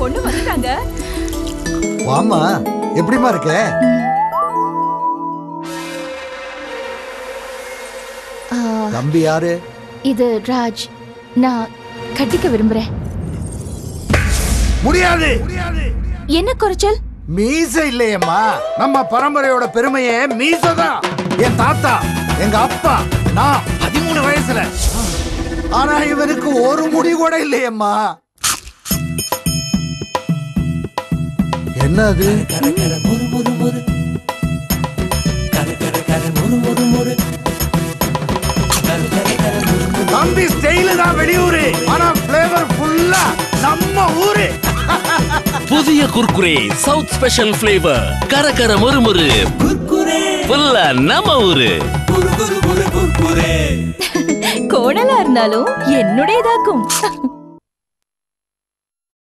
பொண்ணு வந்துட்டாங்க வாமா எப்படிமா இருக்க ஆ, தம்பி யாரு இது ராஜ் நான் கட்டிக்க விரும்புறேன் முடியாது என்ன குறைச்சல் மீச இல்லையம்மா நம்ம பரம்பரையோட பெருமையே மீசதான் என் தாத்தா எங்க அப்பா நான் பதிமூணு வயசுல ஆனா இவனுக்கு ஒரு முடி கூட இல்லையம்மா என்ன அது தம்பி ஸ்டைலு தான் வெளியூரு ஆனா பிளேவர் ஃபுல்லா நம்ம ஊரு புதிய குர்குரே சவுத் ஸ்பெஷல் ஃபிளேவர் கரகர முறுமுறு ஃபுல்லா நம்ம ஊரு கோணலா இருந்தாலும் என்னுடையதாக்கும்